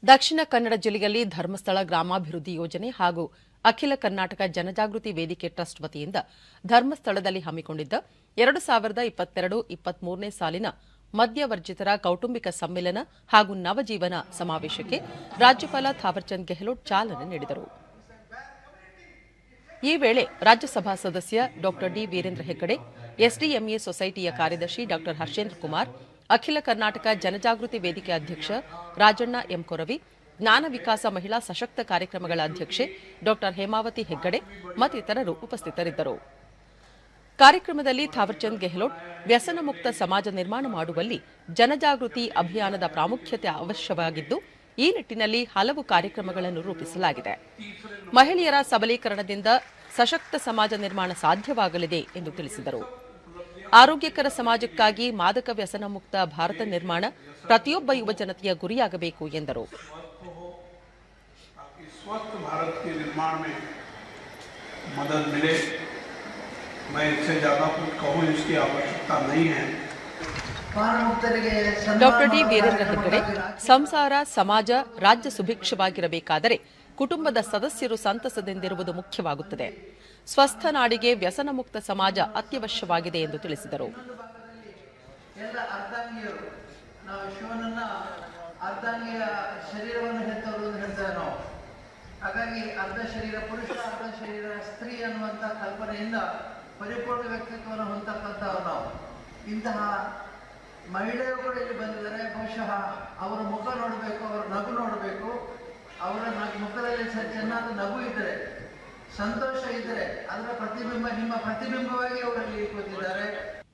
ದಕ್ಷಿಣ ಕನ್ನಡ ಜಿಲ್ಲೆಯಲ್ಲಿ ಧರ್ಮಸ್ಥಳ ಗ್ರಾಮಾಭಿವೃದ್ಧಿ ಯೋಜನೆ ಹಾಗೂ ಅಖಿಲ ಕರ್ನಾಟಕ ಜನಜಾಗೃತಿ ವೇದಿಕೆ ಟ್ರಸ್ಟ್ ವತಿಯಿಂದ ಧರ್ಮಸ್ಥಳದಲ್ಲಿ ಹಮ್ಮಿಕೊಂಡಿದ್ದ ಎರಡು ಸಾವಿರದ ಇಪ್ಪತ್ತೆರಡು ಇಪ್ಪತ್ಮೂರನೇ ಸಾಲಿನ ಮದ್ಯವರ್ಜಿತರ ಕೌಟುಂಬಿಕ ಸಮ್ಮೇಳನ ಹಾಗೂ ನವಜೀವನ ಸಮಾವೇಶಕ್ಕೆ ರಾಜ್ಯಪಾಲ ಥಾವರ್ಚಂದ್ ಗೆಹ್ಲೋಟ್ ಚಾಲನೆ ನೀಡಿದರು ಈ ವೇಳೆ ರಾಜ್ಯಸಭಾ ಸದಸ್ಯ ಡಾ ಡಿ ವೀರೇಂದ್ರ ಹೆಗ್ಗಡೆ ಎಸ್ಡಿಎಂಎ ಸೊಸೈಟಿಯ ಕಾರ್ಯದರ್ಶಿ ಡಾ ಹರ್ಷೇಂದ್ರ ಕುಮಾರ್ ಅಖಿಲ ಕರ್ನಾಟಕ ಜನಜಾಗೃತಿ ವೇದಿಕೆ ಅಧ್ಯಕ್ಷ ರಾಜಣ್ಣ ಎಂ ಕೊರವಿ ಜ್ಞಾನ ವಿಕಾಸ ಮಹಿಳಾ ಸಶಕ್ತ ಕಾರ್ಯಕ್ರಮಗಳ ಅಧ್ಯಕ್ಷೆ ಡಾ ಹೇಮಾವತಿ ಹೆಗ್ಗಡೆ ಮತ್ತಿತರರು ಉಪಸ್ಥಿತರಿದ್ದರು ಕಾರ್ಯಕ್ರಮದಲ್ಲಿ ಥಾವರ್ಚಂದ್ ಗೆಹ್ಲೋಟ್ ವ್ಯಸನ ಮುಕ್ತ ಸಮಾಜ ನಿರ್ಮಾಣ ಮಾಡುವಲ್ಲಿ ಜನಜಾಗೃತಿ ಅಭಿಯಾನದ ಪ್ರಾಮುಖ್ಯತೆ ಅವಶ್ಯವಾಗಿದ್ದು ಈ ನಿಟ್ಟಿನಲ್ಲಿ ಹಲವು ಕಾರ್ಯಕ್ರಮಗಳನ್ನು ರೂಪಿಸಲಾಗಿದೆ ಮಹಿಳೆಯರ ಸಬಲೀಕರಣದಿಂದ ಸಶಕ್ತ ಸಮಾಜ ನಿರ್ಮಾಣ ಸಾಧ್ಯವಾಗಲಿದೆ ಎಂದು ತಿಳಿಸಿದರು ಆರೋಗ್ಯಕರ ಸಮಾಜಕ್ಕಾಗಿ ಮಾದಕ ವ್ಯಸನ ಮುಕ್ತ ಭಾರತ ನಿರ್ಮಾಣ ಪ್ರತಿಯೊಬ್ಬ ಯುವಜನತೆಯ ಗುರಿಯಾಗಬೇಕು ಎಂದರು ताकि स्वस्थ भारत के निर्माण में मदद मिले मैं इससे ज़्यादा कुछ कहूँ इसकी आवश्यकता नहीं है ಪಾನಮುಕ್ತರಿಗೆ ಡಾ ಡಿ ವೀರೇಂದ್ರ ಹೆಗ್ಗಡೆ ಸಂಸಾರ ಸಮಾಜ ರಾಜ್ಯ ಸುಭಿಕ್ಷವಾಗಿರಬೇಕಾದರೆ ಕುಟುಂಬದ ಸದಸ್ಯರು ಸಂತಸದಿಂದಿರುವುದು ಮುಖ್ಯವಾಗುತ್ತದೆ ಸ್ವಸ್ಥ ನಾಡಿಗೆ ವ್ಯಸನ ಮುಕ್ತ ಸಮಾಜ ಅತ್ಯವಶ್ಯವಾಗಿದೆ ಎಂದು ತಿಳಿಸಿದರು ಎಲ್ಲ ಅರ್ಧಾಂಗಿಯರು ನಾವು ಶಿವನನ್ನ ಅರ್ಧಾಂಗಿಯ ಶರೀರವನ್ನು ಹೆತ್ತವರು ಅಂತ ಹೇಳ್ತೇವೆ ನಾವು ಹಾಗಾಗಿ ಅರ್ಧ ಶರೀರ ಪುರುಷ ಅರ್ಧ ಶರೀರ ಸ್ತ್ರೀ ಅನ್ನುವಂಥ ಕಲ್ಪನೆಯಿಂದ ಪರಿಪೂರ್ಣ ವ್ಯಕ್ತಿತ್ವವನ್ನು ಹೊಂದತಕ್ಕಂಥವ್ರು ನಾವು ಇಂತಹ ಮಹಿಳೆಯರು ಕೂಡ ಇಲ್ಲಿ ಬಂದಿದ್ದಾರೆ ಬಹುಶಃ ಅವರ ಮುಖ ನೋಡಬೇಕು ಅವರ ನಗು ನೋಡಬೇಕು ಅವರ ನಗು ಮುಖದಲ್ಲಿ ಸ- ಚೆನ್ನಾದ ನಗು ಇದ್ದರೆ ಸಂತೋಷ ಇದ್ದರೆ ಅದರ ಪ್ರತಿಬಿಂಬ ನಿಮ್ಮ ಪ್ರತಿಬಿಂಬವಾಗಿ ಅವರಲ್ಲಿ ಕೂತಿದ್ದಾರೆ